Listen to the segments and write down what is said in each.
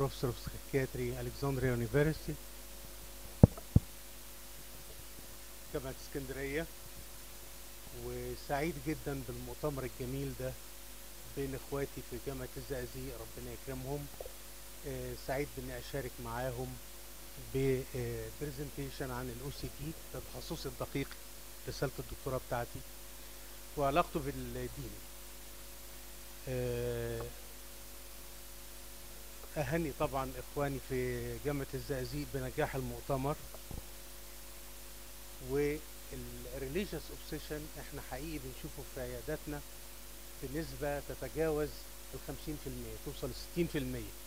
Professor of Psychiatry, Alexandria University. جامعة اسكندرية وسعيد جدا بالمؤتمر الجميل ده بين اخواتي في جامعة الزقازيق ربنا يكرمهم آه، سعيد باني اشارك معاهم ببرزنتيشن عن الاو سي دي ده تخصصي الدقيق رسالة الدكتوراه بتاعتي وعلاقته بالدين آه، أهني طبعا إخواني في جامعة الزقازيق بنجاح المؤتمر والريليجيوس اوبسيشن احنا حقيقي بنشوفه في عياداتنا بنسبة تتجاوز ال 50% توصل ل 60%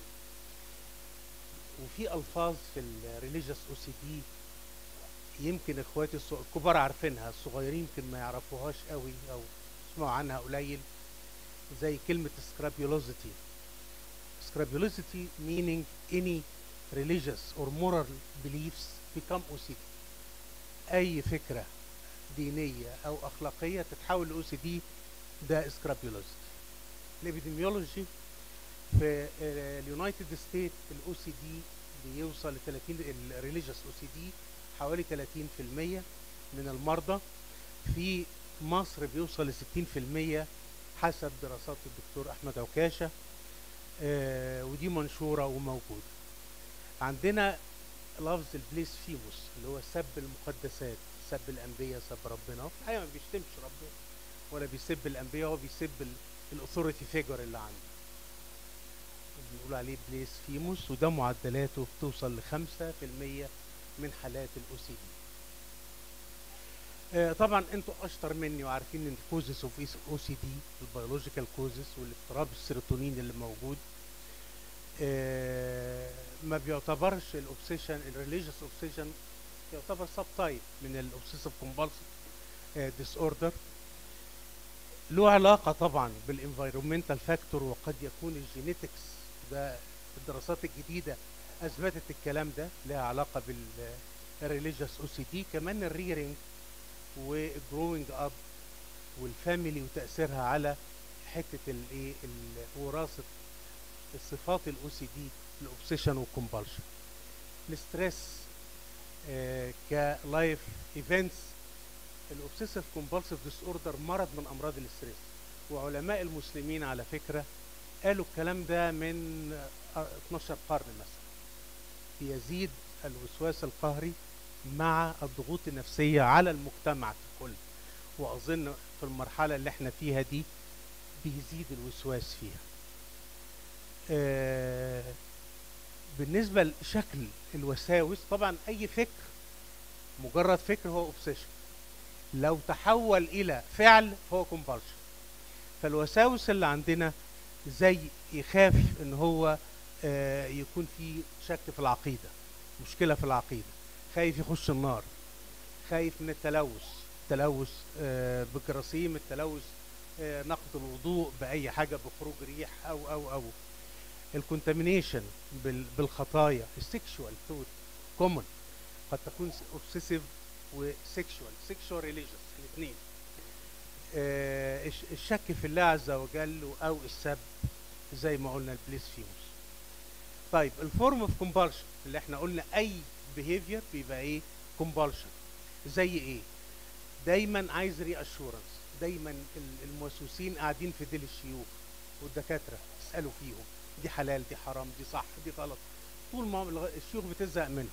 وفي ألفاظ في الريليجيوس او سي دي يمكن اخواتي الص- الكبار عارفينها الصغيرين يمكن ما يعرفوهاش قوي او يسمعوا عنها قليل زي كلمة scrupulosity scrupulosity meaning any religious or moral beliefs become OCD اي فكرة دينية او اخلاقية تتحول ل OCD ده scrupulosity الابيديميولوجي في اليونايتد ستيت الاو سي دي بيوصل ل 30 الريليجيوس او سي دي حوالي 30% من المرضى في مصر بيوصل ل 60% حسب دراسات الدكتور احمد عكاشه آه ودي منشوره وموجوده عندنا لفظ البليسفيموس اللي هو سب المقدسات سب الانبياء سب ربنا هو في الحقيقه ما بيشتمش ربنا ولا بيسب الانبياء هو بيسب الاثوريتي فيجر اللي عنده بنقول عليه بليسفيموس وده معدلاته بتوصل ل 5% من حالات الاو سي دي آه، طبعا انتوا اشطر مني وعارفين ان الكوزس اوف او سي دي البيولوجيكال كوزس والاضطراب السيروتونين اللي موجود آه، ما بيعتبرش الاوبسيشن الريليجيوس اوبسيشن يعتبر سب تايب من الاوبسيسيف كومبالسيف ديس اوردر له علاقه طبعا بالانفيرومنتال فاكتور وقد يكون الجينيتكس ده الدراسات الجديده اثبتت الكلام ده لها علاقه بالريليجيوس او سي دي كمان الريرنج والجروينج اب والفاميلي وتاثيرها على حته الايه ال- وراثه الصفات الاو سي دي الاوبسيشن والكومبالشن الستريس آه كلايف ايفنتس الاوبسيسيف كومبالسيف ديس اوردر مرض من امراض الاستريس وعلماء المسلمين على فكره قالوا الكلام ده من آه، 12 قرن مثلا بيزيد الوسواس القهري مع الضغوط النفسيه على المجتمع ككل واظن في المرحله اللي احنا فيها دي بيزيد الوسواس فيها آه، بالنسبه لشكل الوساوس طبعا اي فكر مجرد فكر هو اوبسيشن لو تحول الى فعل فهو كومبالشن فالوساوس اللي عندنا زي يخاف ان هو آه، يكون في شك في العقيده مشكله في العقيده خايف يخش النار خايف من التلوث التلوث آه، بالجراثيم التلوث آه، نقض الوضوء باي حاجه بخروج ريح او او او الكونتامينيشن بالخطايا السكشوال توت كومن قد تكون اوبسيسيف وسكشوال سكشوال ريليجيوس الاثنين الشك في الله عز وجل او السب زي ما قلنا البليسفيوس طيب الفورم اوف كومبالشن اللي احنا قلنا اي بيهيفير بيبقى ايه كومبالشن زي ايه دايما عايز ري اشورنس دايما ال- الموسوسين قاعدين في ديل الشيوخ والدكاتره يسالوا فيهم دي حلال دي حرام دي صح دي غلط طول ما الغ- الشيوخ بتزهق منهم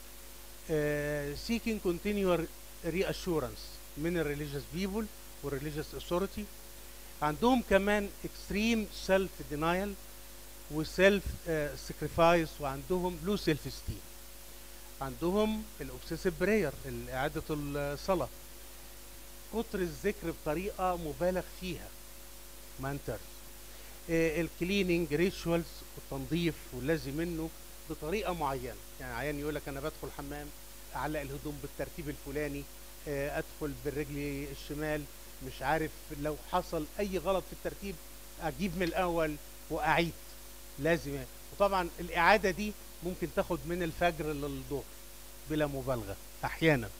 سيكينج كونتينيور ري اشورنس من الريليجيوس بيبول والريليجيوس authority عندهم كمان اكستريم سيلف دينايل وسيلف سكريفايس وعندهم لو سيلف ستيم عندهم الاوبسيسيف براير اعاده الصلاه كتر الذكر بطريقه مبالغ فيها مانتر الكليننج ريتشوالز والتنظيف والذي منه بطريقه معينه يعني عيان يقول لك انا بدخل الحمام اعلق الهدوم بالترتيب الفلاني آه، ادخل بالرجل الشمال مش عارف لو حصل اي غلط في الترتيب اجيب من الاول واعيد لازم وطبعا الاعاده دي ممكن تاخد من الفجر للظهر بلا مبالغه احيانا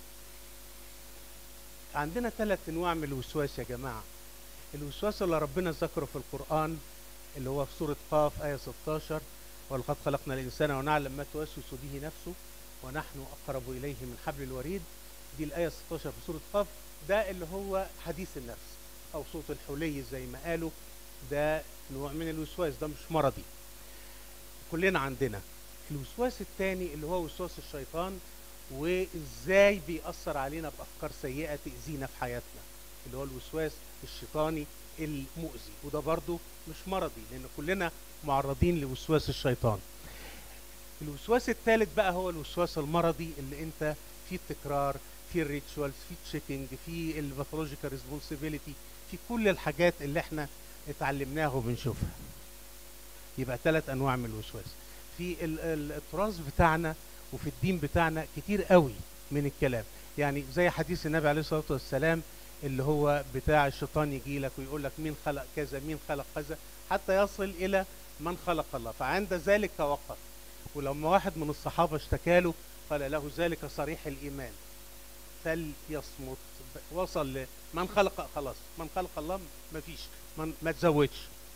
عندنا ثلاث انواع من الوسواس يا جماعه الوسواس اللي ربنا ذكره في القران اللي هو في سوره قاف ايه 16 ولقد خلقنا الانسان ونعلم ما توسوس به نفسه ونحن اقرب اليه من حبل الوريد دي الايه 16 في سوره قاف ده اللي هو حديث النفس او صوت الحلي زي ما قالوا ده نوع من الوسواس ده مش مرضي كلنا عندنا الوسواس الثاني اللي هو وسواس الشيطان وازاي بيأثر علينا بافكار سيئه تأذينا في حياتنا اللي هو الوسواس الشيطاني المؤذي وده برضو مش مرضي لان كلنا معرضين لوسواس الشيطان الوسواس الثالث بقى هو الوسواس المرضي اللي انت في التكرار في الريتشوالز في التشيكينج في الباثولوجيكال ريسبونسبيلتي في كل الحاجات اللي احنا اتعلمناها وبنشوفها يبقى ثلاث انواع من الوسواس في ال- ال- التراث بتاعنا وفي الدين بتاعنا كتير قوي من الكلام يعني زي حديث النبي عليه الصلاه والسلام اللي هو بتاع الشيطان يجي لك ويقول لك مين خلق كذا مين خلق كذا حتى يصل الى من خلق الله فعند ذلك وقف ولما واحد من الصحابه اشتكى له قال له ذلك صريح الايمان فليصمت وصل من خلق خلاص من خلق الله ما فيش من ما تزودش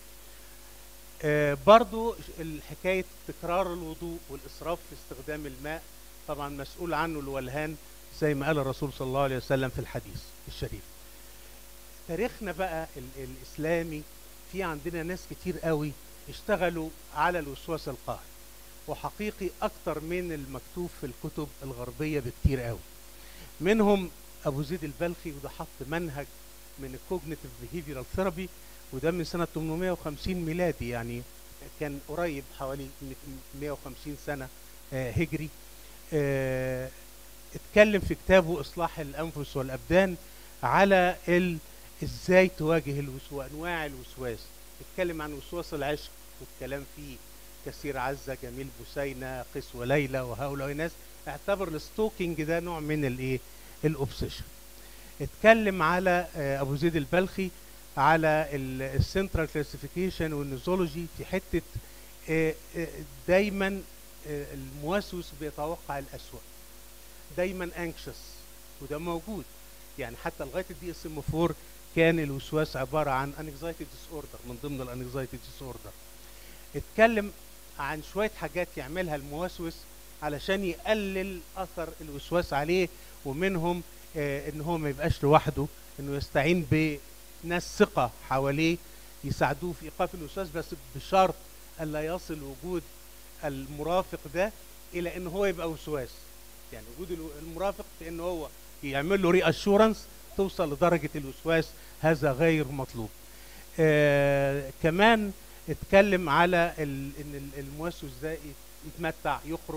آه برضو الحكاية تكرار الوضوء والإسراف في استخدام الماء طبعا مسؤول عنه الولهان زي ما قال الرسول صلى الله عليه وسلم في الحديث الشريف تاريخنا بقى ال- الإسلامي في عندنا ناس كتير قوي اشتغلوا على الوسواس القهري وحقيقي أكتر من المكتوب في الكتب الغربية بكتير قوي منهم أبو زيد البلخي وده حط منهج من الكوجنيتيف بيهيفيرال ثيرابي وده من سنة 850 ميلادي يعني كان قريب حوالي 150 سنة آه، هجري آه، اتكلم في كتابه إصلاح الأنفس والأبدان على ال... ازاي تواجه الوسواس انواع الوسواس اتكلم عن وسواس العشق والكلام فيه كثير عزة جميل بوسينة قيس وليلى وهؤلاء الناس اعتبر الستوكينج ده نوع من الايه الاوبسيشن اتكلم على آه، ابو زيد البلخي على السنترال كلاسيفيكيشن والنوزولوجي في حته آه، آه، دايما آه، الموسوس بيتوقع الاسوأ دايما انكشس وده موجود يعني حتى لغايه الدي اس ام 4 كان الوسواس عباره عن انكزايتي ديس اوردر من ضمن الانكزايتي ديس اوردر اتكلم عن شويه حاجات يعملها الموسوس علشان يقلل اثر الوسواس عليه ومنهم آه ان هو ما يبقاش لوحده انه يستعين بناس ثقه حواليه يساعدوه في ايقاف الوسواس بس بشرط الا يصل وجود المرافق ده الى ان هو يبقى وسواس يعني وجود الو- المرافق في ان هو يعمل له ري اشورنس توصل لدرجه الوسواس هذا غير مطلوب آه كمان اتكلم على ال- ان ال- الموسوس ده يت- يتمتع يخرج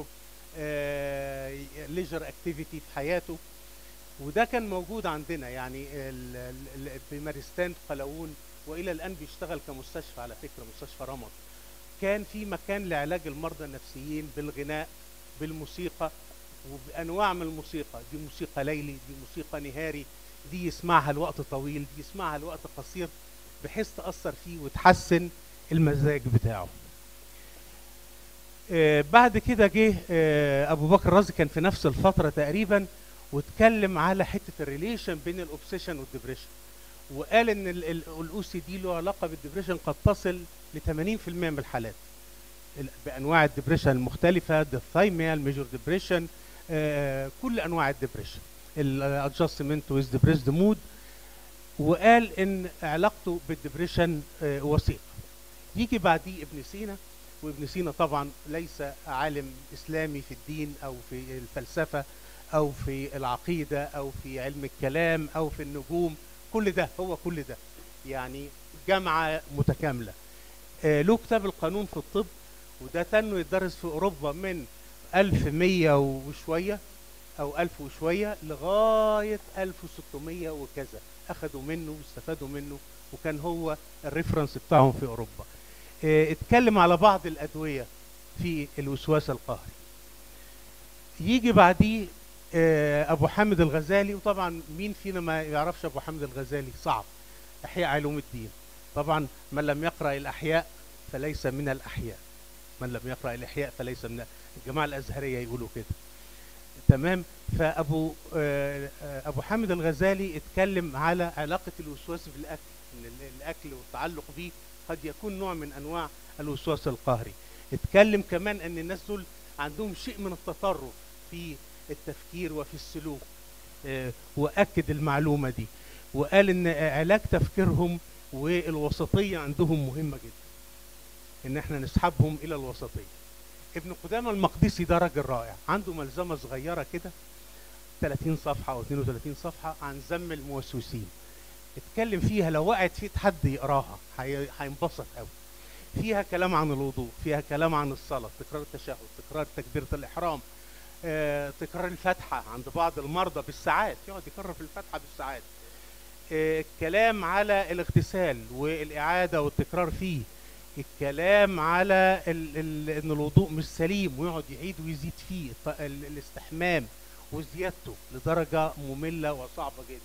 ليجر اكتيفيتي في حياته وده كان موجود عندنا يعني ال- ال- ال- في مارستان في قلاوون والى الان بيشتغل كمستشفى على فكره مستشفى رمض كان في مكان لعلاج المرضى النفسيين بالغناء بالموسيقى وبانواع من الموسيقى دي موسيقى ليلي دي موسيقى نهاري دي يسمعها لوقت طويل دي يسمعها لوقت قصير بحيث تاثر فيه وتحسن المزاج بتاعه آه، بعد كده جه آه، ابو بكر الرازي كان في نفس الفتره تقريبا واتكلم على حته الريليشن بين الاوبسيشن والدبريشن وقال ان الاو سي دي له علاقه بالدبريشن قد تصل ل 80% من الحالات ال- بانواع الدبريشن المختلفه الثايميا الميجور ديبريشن كل انواع الدبريشن الادجستمنت ويز ديبريسد مود وقال ان علاقته بالدبريشن آه، وثيقه يجي بعديه ابن سينا وابن سينا طبعا ليس عالم اسلامي في الدين او في الفلسفه او في العقيده او في علم الكلام او في النجوم كل ده هو كل ده يعني جامعه متكامله آه، له كتاب القانون في الطب وده تنه يدرس في اوروبا من 1100 وشويه او 1000 وشويه لغايه 1600 وكذا اخذوا منه واستفادوا منه وكان هو الريفرنس بتاعهم في اوروبا آه، اتكلم على بعض الادويه في الوسواس القهري يجي بعديه آه، ابو حامد الغزالي وطبعا مين فينا ما يعرفش ابو حامد الغزالي صعب احياء علوم الدين طبعا من لم يقرا الاحياء فليس من الاحياء من لم يقرا الاحياء فليس من الجماعه الازهريه يقولوا كده تمام فابو آه، آه، ابو حامد الغزالي اتكلم على علاقه الوسواس بالاكل ان ال- الاكل والتعلق به قد يكون نوع من انواع الوسواس القهري اتكلم كمان ان الناس دول عندهم شيء من التطرف في التفكير وفي السلوك آه، واكد المعلومه دي وقال ان علاج تفكيرهم والوسطيه عندهم مهمه جدا ان احنا نسحبهم الى الوسطيه ابن قدامه المقدسي ده راجل رائع عنده ملزمه صغيره كده 30 صفحه او 32 صفحه عن ذم الموسوسين اتكلم فيها لو وقعت فيه حد يقراها هي- هينبسط قوي فيها كلام عن الوضوء فيها كلام عن الصلاه تكرار التشهد تكرار تكبيره الاحرام آه، تكرار الفاتحه عند بعض المرضى بالساعات يقعد يكرر في الفاتحه بالساعات آه، الكلام على الاغتسال والاعاده والتكرار فيه الكلام على ال ال ان الوضوء مش سليم ويقعد يعيد ويزيد فيه الط- ال- الاستحمام وزيادته لدرجه ممله وصعبه جدا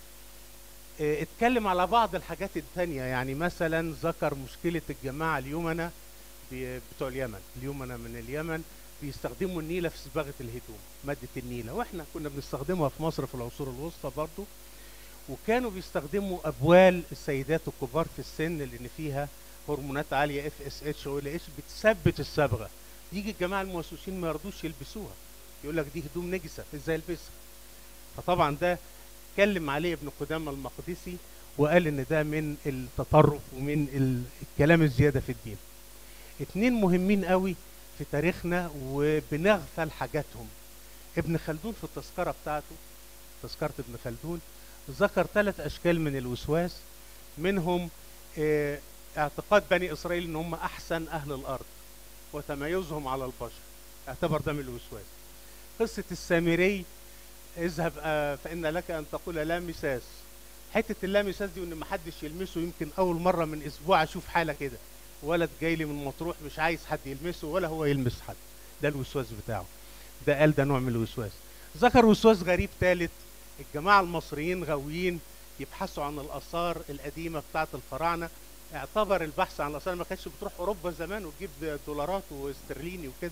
آه، اتكلم على بعض الحاجات التانية يعني مثلا ذكر مشكلة الجماعة اليمنى ب- بتوع اليمن اليمنى من اليمن بيستخدموا النيلة في صباغة الهدوم مادة النيلة واحنا كنا بنستخدمها في مصر في العصور الوسطى برضو وكانوا بيستخدموا ابوال السيدات الكبار في السن لان فيها هرمونات عاليه اف اس اتش او ال اتش بتثبت الصبغه يجي الجماعه الموسوسين ما يرضوش يلبسوها يقول لك دي هدوم نجسه ازاي البسها فطبعا ده اتكلم عليه ابن قدامه المقدسي وقال ان ده من التطرف ومن ال- الكلام الزياده في الدين اتنين مهمين قوي في تاريخنا وبنغفل حاجاتهم ابن خلدون في التذكره بتاعته تذكره ابن خلدون ذكر ثلاث اشكال من الوسواس منهم آه، اعتقاد بني اسرائيل ان هم احسن اهل الارض وتميزهم على البشر اعتبر ده من الوسواس قصه السامري اذهب آه، فان لك ان تقول لا مساس حته اللا مساس دي وان ما حدش يلمسه يمكن اول مره من اسبوع اشوف حاله كده ولد جاي لي من مطروح مش عايز حد يلمسه ولا هو يلمس حد ده الوسواس بتاعه ده قال ده نوع من الوسواس ذكر وسواس غريب ثالث الجماعه المصريين غاويين يبحثوا عن الاثار القديمه بتاعه الفراعنه اعتبر البحث عن الاثار ما كانتش بتروح اوروبا زمان وتجيب دولارات واسترليني وكده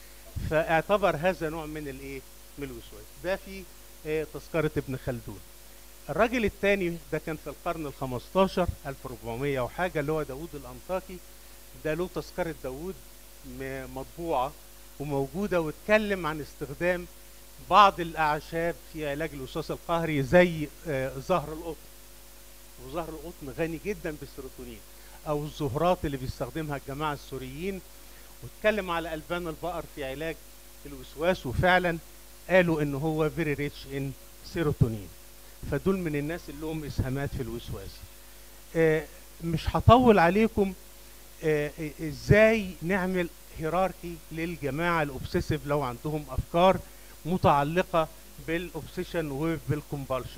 فاعتبر هذا نوع من الايه من الوسواس ده في آه، تذكره ابن خلدون الراجل الثاني ده كان في القرن ال 15 1400 وحاجه اللي هو داوود الانطاكي ده له تذكره داوود م- مطبوعه وموجوده واتكلم عن استخدام بعض الاعشاب في علاج الوسواس القهري زي آه، زهر القطن وزهر القطن غني جدا بالسيروتونين او الزهرات اللي بيستخدمها الجماعه السوريين واتكلم على البان البقر في علاج الوسواس وفعلا قالوا ان هو فيري ريتش ان سيروتونين فدول من الناس اللي لهم اسهامات في الوسواس آه، مش هطول عليكم آه، آه، ازاي نعمل هيراركي للجماعه الاوبسيسيف لو عندهم افكار متعلقه بالاوبسيشن وبالكومبالشن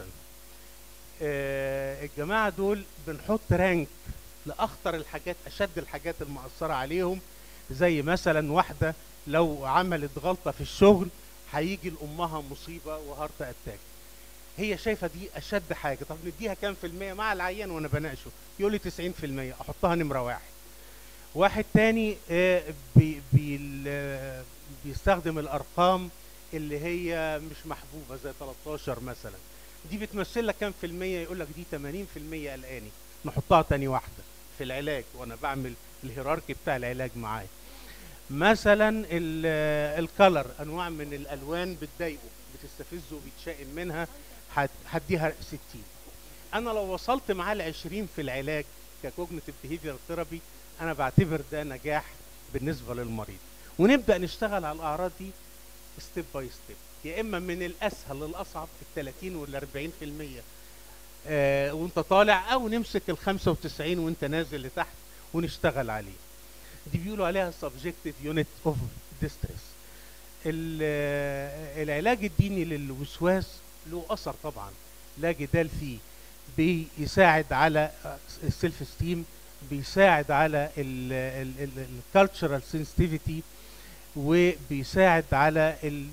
آه، الجماعه دول بنحط رانك لاخطر الحاجات اشد الحاجات المأثره عليهم زي مثلا واحده لو عملت غلطه في الشغل هيجي لامها مصيبه وهارت اتاك هي شايفه دي اشد حاجه طب نديها كام في الميه مع العيان وانا بناقشه يقول لي 90% احطها نمره واحد واحد تاني آه، بي بي ال- بيستخدم الارقام اللي هي مش محبوبه زي 13 مثلا دي بتمثل لك كام في الميه يقول لك دي 80% قلقاني نحطها تاني واحده في العلاج وانا بعمل الهيراركي بتاع العلاج معاه مثلا الكالر انواع من الالوان بتضايقه بتستفزه وبيتشائم منها هت- هديها 60 انا لو وصلت معاه ل 20 في العلاج ككوجنيتيف بيهيفير ثيرابي انا بعتبر ده نجاح بالنسبه للمريض ونبدا نشتغل على الاعراض دي ستيب باي ستيب يا اما من الاسهل للاصعب ال 30 وال 40% آه وانت طالع او نمسك ال 95 وانت نازل لتحت ونشتغل عليه دي بيقولوا عليها subjective unit of distress ال- آه، العلاج الديني للوسواس له اثر طبعا لا جدال فيه بيساعد على السيلف استيم بيساعد على الكالتشرال سنسيتيفيتي وبيساعد على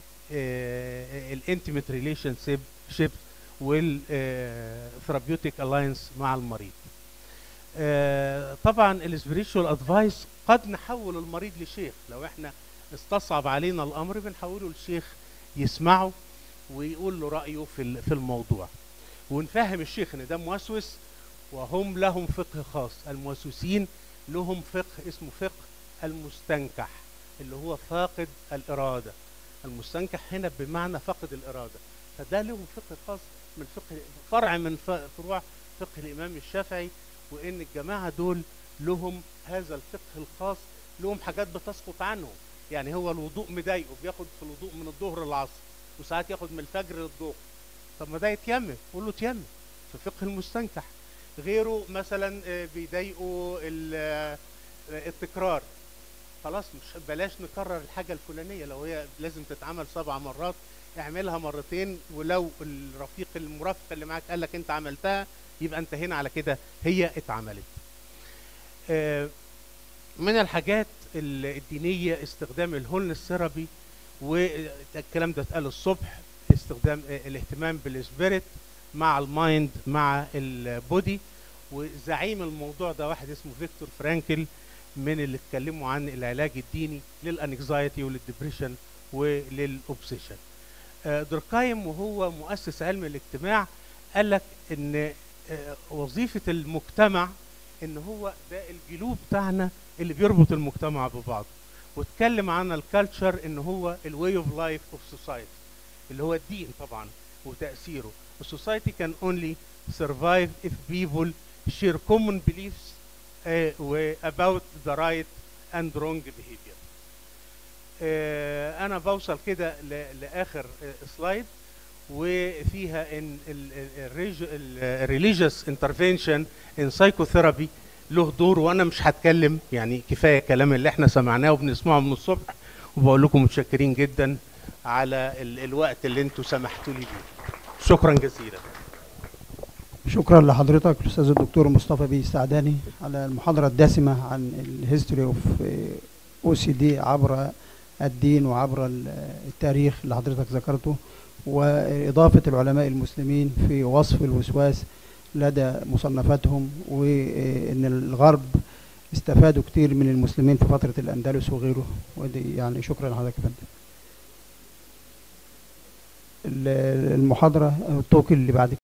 الانتيميت ريليشن شيب والثيرابيوتيك الاينس مع المريض آه، طبعا السبريتشوال ادفايس قد نحول المريض لشيخ لو احنا استصعب علينا الامر بنحوله لشيخ يسمعه ويقول له رايه في ال- في الموضوع ونفهم الشيخ ان ده موسوس وهم لهم فقه خاص الموسوسين لهم فقه اسمه فقه المستنكح اللي هو فاقد الإرادة المستنكح هنا بمعنى فاقد الإرادة فده لهم فقه خاص من فقه فرع من ف- فروع فقه الإمام الشافعي وإن الجماعة دول لهم هذا الفقه الخاص لهم حاجات بتسقط عنهم يعني هو الوضوء مضايقه بياخد في الوضوء من الظهر للعصر وساعات ياخد من الفجر للظهر طب ما ده يتيمم قول له تيمم في فقه المستنكح غيره مثلا آه، بيضايقه ال- آه، التكرار خلاص مش بلاش نكرر الحاجة الفلانية لو هي لازم تتعمل سبع مرات اعملها مرتين ولو الرفيق المرافق اللي معاك قال لك انت عملتها يبقى انت هنا على كده هي اتعملت آه، من الحاجات ال- الدينية استخدام الهولن السيرابي والكلام ده اتقال الصبح استخدام آه، الاهتمام بالسبيريت مع المايند مع البودي وزعيم الموضوع ده واحد اسمه فيكتور فرانكل من اللي اتكلموا عن العلاج الديني للانكزايتي وللدبريشن وللاوبسيشن آه، دوركايم وهو مؤسس علم الاجتماع قال لك ان آه، وظيفه المجتمع ان هو ده الجلوب بتاعنا اللي بيربط المجتمع ببعضه واتكلم عن الكالتشر ان هو الواي اوف لايف اوف سوسايتي اللي هو الدين طبعا وتاثيره السوسايتي كان only survive if people share common beliefs uh, و- about the right and wrong behavior آه، انا بوصل كده ل- لاخر آه، سلايد وفيها ان الريليجيوس انترفنشن ان سايكوثيرابي له دور وانا مش هتكلم يعني كفايه الكلام اللي احنا سمعناه وبنسمعه من الصبح وبقول لكم متشكرين جدا على ال- الوقت اللي انتوا سمحتوا لي بيه شكرا جزيلا شكرا لحضرتك الاستاذ الدكتور مصطفى بيه السعداني على المحاضره الدسمه عن الهيستوري اوف او سي دي عبر الدين وعبر ال- التاريخ اللي حضرتك ذكرته واضافه العلماء المسلمين في وصف الوسواس لدى مصنفاتهم وان الغرب استفادوا كتير من المسلمين في فتره الاندلس وغيره ودي يعني شكرا لحضرتك يا فندم ال- المحاضره التوك اللي بعد